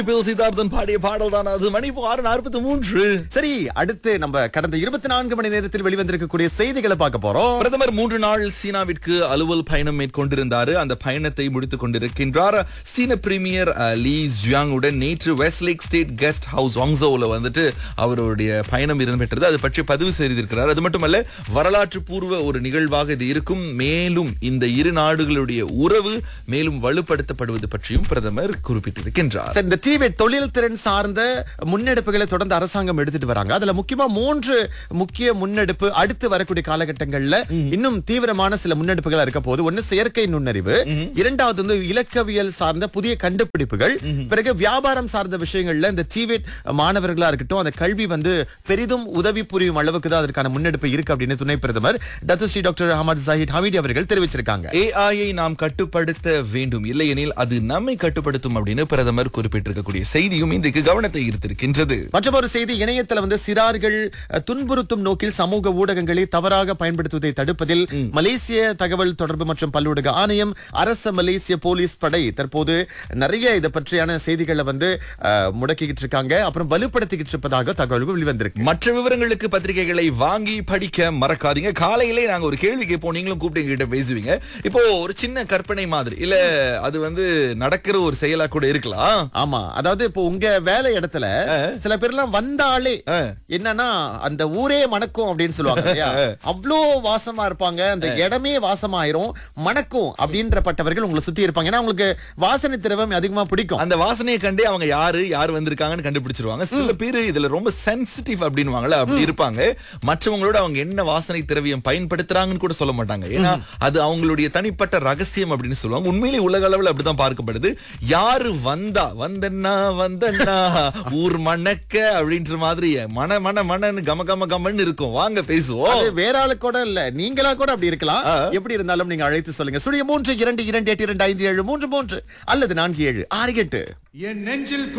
Bill Siddharthan பாடிய பாடல் தான் அது மணி இப்போ ஆறு நாற்பத்தி மூன்று சரி அடுத்து நம்ம கடந்த இருபத்தி நான்கு மணி நேரத்தில் வெளிவந்திருக்கக்கூடிய செய்திகளை பார்க்க போறோம் பிரதமர் மூன்று நாள் சீனாவிற்கு அலுவல் பயணம் மேற்கொண்டிருந்தார் அந்த பயணத்தை முடித்துக் கொண்டிருக்கின்றார் சீன பிரீமியர் அஹ், லீ ஜியாங் உடன் நேற்று வெஸ்ட்லேக் ஸ்டேட் கெஸ்ட் ஹவுஸ் வாங்ஸோவில் வந்துட்டு அவருடைய பயணம் இடம்பெற்றது அது பற்றி பதிவு செய்திருக்கிறார் அது மட்டுமல்ல வரலாற்று பூர்வ ஒரு நிகழ்வாக இது இருக்கும் மேலும் இந்த இரு நாடுகளுடைய உறவு மேலும் வலுப்படுத்தப்படுவது பற்றியும் பிரதமர் குறிப்பிட்டிருக்கின்றார் சரி, இந்த டிவி தொழில் திறன் சார்ந்த முன்னெடுப்புகளை தொடர்ந்து அரசாங்கம் எடுத்துட்டு வராங்க அதுல முக்கியமா மூன்று முக்கிய முன்னெடுப்பு அடுத்து வரக்கூடிய காலகட்டங்கள்ல இன்னும் தீவிரமான சில முன்னெடுப்புகள் இருக்க போது ஒண்ணு செயற்கை நுண்ணறிவு இரண்டாவது வந்து இலக்கவியல் சார்ந்த புதிய கண்டுபிடிப்புகள் பிறகு வியாபாரம் சார்ந்த விஷயங்கள்ல இந்த டிவேட் மாணவர்களா இருக்கட்டும் அந்த கல்வி வந்து பெரிதும் உதவி புரியும் அளவுக்கு தான் அதற்கான முன்னெடுப்பு இருக்கு அப்படின்னு துணை பிரதமர் Datuk Seri doctor Ahmad Zahid Hamidi அவர்கள் தெரிவிச்சிருக்காங்க ஏஐயை நாம் கட்டுப்படுத்த வேண்டும் இல்லையெனில் அது நம்மை கட்டுப்படுத்தும் அப்படின்னு பிரதமர் குறிப்பிட்டிருக்கக்கூடிய செய்தியும் இன்றைக்கு கவனத்தை ஈர்த்திருக்கின்றது மற்றொரு செய்தி இணையத்துல வந்து சிறார்கள் அஹ், துன்புறுத்தும் நோக்கில் சமூக ஊடகங்களை தவறாக பயன்படுத்துவதை தடுப்பதில் மலேசிய தகவல் தொடர்பு மற்றும் பல்லூடக ஆணையம் அரச மலேசிய போலீஸ் படை தற்போது நிறைய இதை பற்றியான செய்திகளை வந்து அஹ், முடக்கிக்கிட்டு இருக்காங்க அப்புறம் வலுப்படுத்திக்கிட்டு இருப்பதாக தகவல்கள் வெளிவந்திருக்கு மற்ற விவரங்களுக்கு பத்திரிகைகளை வாங்கி படிக்க மறக்காதீங்க காலையிலே நாங்க ஒரு கேள்வி கேட்போம் நீங்களும் கூப்பிட்டு எங்ககிட்ட பேசுவீங்க இப்போ ஒரு சின்ன கற்பனை மாதிரி இல்ல அது வந்து நடக்கிற ஒரு செயலா கூட இருக்கலாம் ஆமா அதாவது இப்போ உங்க வேலை இடத்துல சில பேர்லாம் வந்தாலே ஆ. என்னன்னா அந்த ஊரே மணக்கும் அப்படின்னு சொல்லுவாங்க இல்லையா? அவ்ளோ வாசமா இருப்பாங்க அந்த இடமே வாசமாயிரும் மணக்கும் அப்படின்றப்பட்டவர்கள் உங்களை சுத்தி இருப்பாங்க ஏன்னா உங்களுக்கு வாசனை திரவம் அதிகமா பிடிக்கும் அந்த வாசனையை கண்டே அவங்க யாரு யார் வந்திருக்காங்கன்னு கண்டுபிடிச்சிருவாங்க சில பேர் இதுல ரொம்ப சென்சிட்டிவ் அப்படின்னுவாங்கல்ல அப்படி இருப்பாங்க மற்றவங்களோட அவங்க என்ன வாசனை திரவியம் பயன்படுத்துறாங்கன்னு கூட சொல்ல மாட்டாங்க ஏன்னா அது அவங்களுடைய தனிப்பட்ட ரகசியம் அப்படின்னு சொல்லுவாங்க உண்மையிலேயே உலக அளவுல அப்படிதான் பார்க்கப்படுது யாரு வந்தா வந்தன்னா வந்தன்னா ஊர் மணக்க அப்படின்ற மாதிரி மன மன மனன்னு கம கம கமன்னு இருக்கும் வாங்க பேசுவோம் அது வேற ஆளு கூட இல்ல நீங்களா கூட அப்படி இருக்கலாம் எப்படி இருந்தாலும் நீங்க அழைத்து சொல்லுங்க சுழிய மூன்று இரண்டு இரண்டு எட்டு இரண்டு ஐந்து ஏழு மூன்று மூன்று அல்லது நான்கு ஏழு ஆறு எட்டு என் நெஞ்சில்